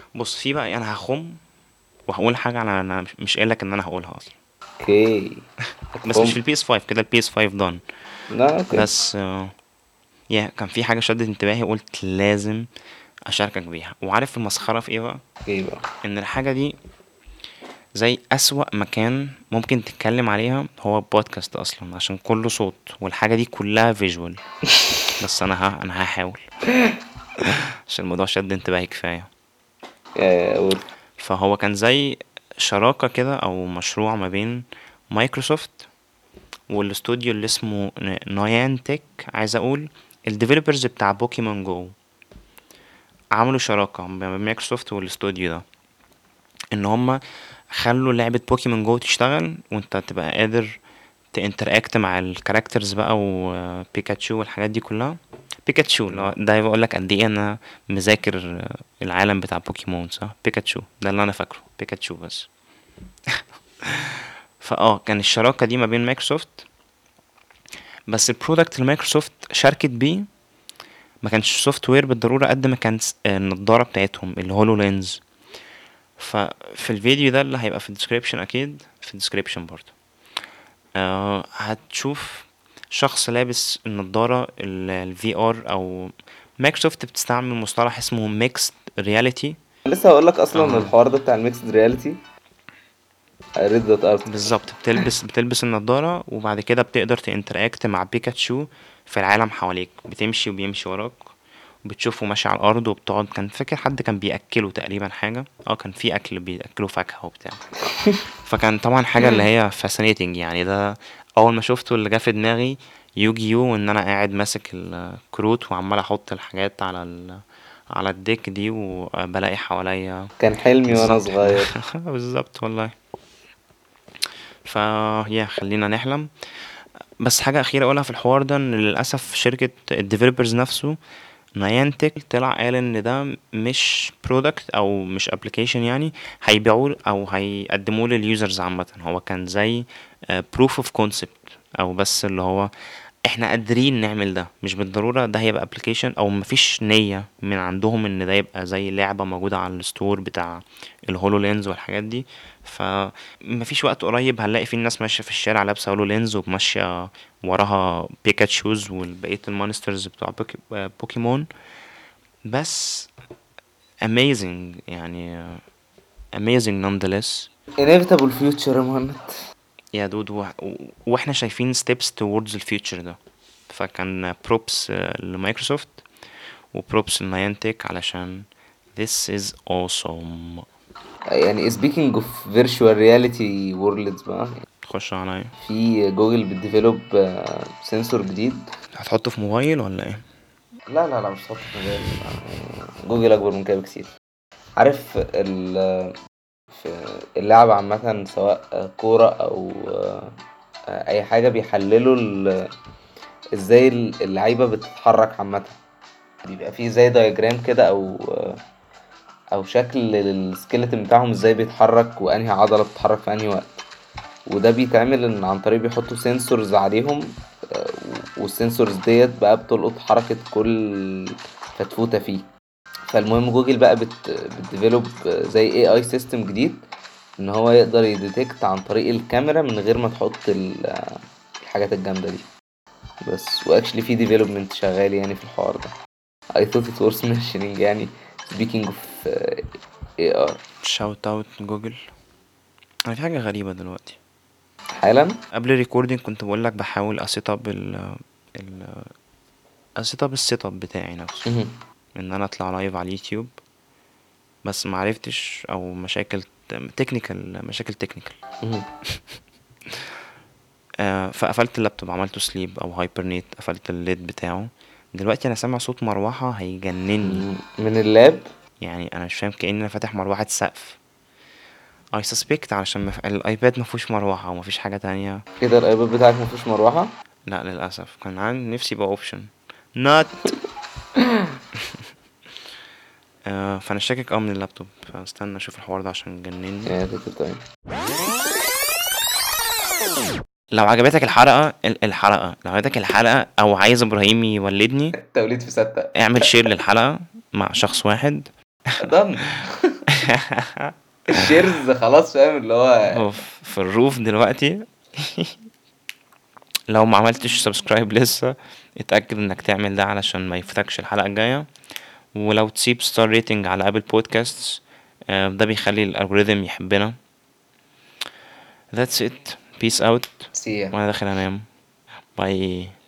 بص في بقى انا هخم وهقول حاجه انا انا مش- مش قايل لك ان انا هقولها اصلا اوكي بس مش في البي اس 5 كده البي اس 5 دون لا اوكي بس آه، يا كان في حاجه شدت انتباهي قلت لازم اشاركك بيها وعارف المسخره في ايه بقى ايه بقى ان الحاجه دي زي اسوأ مكان ممكن تتكلم عليها هو بودكاست اصلا عشان كله صوت والحاجه دي كلها فيجوال بس انا ها انا هحاول عشان الموضوع شد انتباهي كفايه يا قول فهو كان زي شراكة كده أو مشروع ما بين مايكروسوفت والاستوديو اللي اسمه نايان تك عايز أقول الديفلوبرز بتاع بوكيمون جو عملوا شراكة ما بين مايكروسوفت والاستوديو ده إن هما خلوا لعبة بوكيمون جو تشتغل وانت تبقى قادر تانتراكت مع الكاركترز بقى وبيكاتشو والحاجات دي كلها بيكاتشو اللي هو ده بيقول لك قد ايه انا مذاكر العالم بتاع بوكيمون صح بيكاتشو ده اللي انا فاكره بيكاتشو بس فاه كان الشراكه دي ما بين مايكروسوفت بس البرودكت اللي مايكروسوفت شاركت بيه ما كانش سوفت وير بالضروره قد ما كانت س- آه، النضاره بتاعتهم الهولو لينز ففي الفيديو ده اللي هيبقى في الديسكريبشن اكيد في الديسكريبشن برضه آه هتشوف شخص لابس النضارة الفي ار او مايكروسوفت بتستعمل مصطلح اسمه ميكست رياليتي لسه هقول لك اصلا آه. الحوار ده بتاع الميكسد رياليتي ريد ذات ارت بالظبط بتلبس بتلبس النضارة وبعد كده بتقدر تانتراكت مع بيكاتشو في العالم حواليك بتمشي وبيمشي وراك وبتشوفه ماشي على الارض وبتقعد كان فاكر حد كان بياكله تقريبا حاجه اه كان في اكل بياكلوا فاكهه وبتاع فكان طبعا حاجه اللي هي فاسينيتنج يعني ده اول ما شفته اللي جه في دماغي يوجي يو وان انا قاعد ماسك الكروت وعمال احط الحاجات على ال على الديك دي وبلاقي حواليا كان حلمي وانا بالظبط. صغير بالظبط والله فيا خلينا نحلم بس حاجة أخيرة أقولها في الحوار ده إن للأسف شركة الديفلوبرز نفسه نايانتك طلع قال إن ده مش برودكت أو مش ابلكيشن يعني هيبيعوه أو هيقدموه لليوزرز عامة هو كان زي بروف اوف كونسبت أو بس اللي هو احنا قادرين نعمل ده مش بالضرورة ده هيبقى ابلكيشن او مفيش نية من عندهم ان ده يبقى زي لعبة موجودة على الستور بتاع الهولو لينز والحاجات دي فمفيش وقت قريب هنلاقي في الناس ماشية في الشارع لابسة هولو لينز وماشية وراها بيكاتشوز والبقية المونسترز بتوع بوكي بوكيمون بس amazing يعني amazing nonetheless inevitable future يا مهند يا دود و... واحنا شايفين steps towards الفيوتشر ده فكان بروبس لمايكروسوفت وبروبس لناينتك علشان this is awesome يعني speaking of virtual reality worlds بقى خش عليا في جوجل بتديفلوب سنسور جديد هتحطه في موبايل ولا ايه لا لا لا مش هتحط في مجال جوجل اكبر من كده بكتير عارف ال في اللعب عامة سواء كورة أو أي حاجة بيحللوا ال- ازاي اللعيبة بتتحرك عامة بيبقى فيه زي دايجرام كده أو أو شكل السكيلتون بتاعهم ازاي بيتحرك وأنهي عضلة بتتحرك في أنهي وقت وده بيتعمل إن عن طريق بيحطوا سنسورز عليهم آه، والسنسورز ديت بقى بتلقط حركة كل فتفوتة فيه فالمهم جوجل بقى بت بتديفلوب زي اي اي سيستم جديد ان هو يقدر يديتكت عن طريق الكاميرا من غير ما تحط ال- الحاجات الجامدة دي بس واكشلي في ديفلوبمنت شغال يعني في الحوار ده I thought it was mentioning يعني speaking of uh, AR شاوت اوت جوجل انا في حاجة غريبة دلوقتي حالا قبل الريكوردينج كنت بقول لك بحاول اسيت اب ال ال اسيت اب السيت اب بتاعي نفسه مهم. ان انا اطلع لايف على اليوتيوب بس معرفتش او مشاكل تكنيكال مشاكل تكنيكال مهم. آه فقفلت اللابتوب عملته سليب او هايبرنيت قفلت الليد بتاعه دلوقتي انا سامع صوت مروحة هيجنني من اللاب يعني انا مش فاهم كأني انا فاتح مروحة سقف اي سسبكت علشان مف... الايباد مفهوش مروحة ومفيش حاجة تانية كده الايباد بتاعك مفيهوش مروحة لا للاسف كان عندي نفسي يبقى اوبشن نوت آه فانا شاكك اه من اللابتوب فاستنى اشوف الحوار ده عشان جنني يعني كده تمام لو عجبتك الحلقة ال- الحلقة لو عجبتك الحلقة او عايز ابراهيم يولدني التوليد في ستة اعمل شير للحلقة مع شخص واحد ضن الشيرز خلاص فاهم اللي هو هو ف- في الروف دلوقتي لو ما عملتش سبسكرايب لسه اتأكد انك تعمل ده علشان ما يفوتكش الحلقة الجاية ولو تسيب ستار ريتنج على ابل بودكاست ده بيخلي الالجوريثم يحبنا that's it peace out سي وانا داخل انام باي